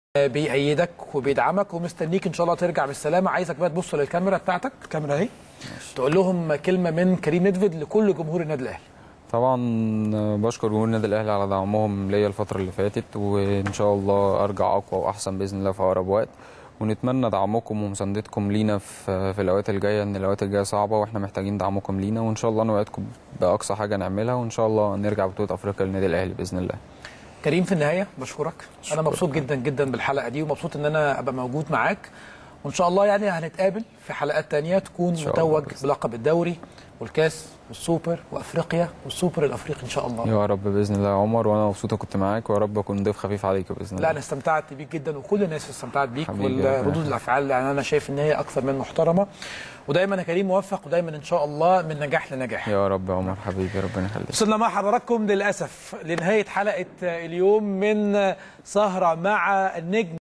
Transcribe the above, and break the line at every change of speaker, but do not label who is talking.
بيأيدك وبيدعمك ومستنيك ان شاء الله ترجع بالسلامه عايزك بقى تبص للكاميرا بتاعتك الكاميرا اهي تقول لهم كلمه من كريم ندفد لكل جمهور النادي الاهلي
طبعا بشكر جمهور النادي الاهلي على دعمهم ليا الفتره اللي فاتت وان شاء الله ارجع اقوى واحسن باذن الله في اقرب وقت ونتمنى دعمكم ومساندتكم لينا في في الاوقات الجايه ان الاوقات الجايه صعبه واحنا محتاجين دعمكم لينا وان شاء الله نوعدكم باقصى حاجه نعملها وان شاء الله نرجع بطوله افريقيا للنادي الاهلي باذن الله
كريم في النهايه بشكرك انا
شكراً.
مبسوط جدا جدا بالحلقه دي ومبسوط ان انا ابقى موجود معاك وان شاء الله يعني هنتقابل في حلقات تانية تكون
شاء الله
متوج
بإذن
بلقب الدوري والكاس والسوبر وافريقيا والسوبر الافريقي ان شاء الله
يا رب باذن الله يا عمر وانا مبسوط كنت معاك ويا رب اكون ضيف خفيف عليك باذن الله
لا انا استمتعت بيك جدا وكل الناس استمتعت بيك
حبيبي يا
والردود
ربنا.
الافعال يعني انا شايف ان هي اكثر من محترمه ودايما يا كريم موفق ودايما ان شاء الله من نجاح لنجاح
يا رب يا عمر حبيبي ربنا يخليك
وصلنا مع حضراتكم للاسف لنهايه حلقه اليوم من سهره مع النجم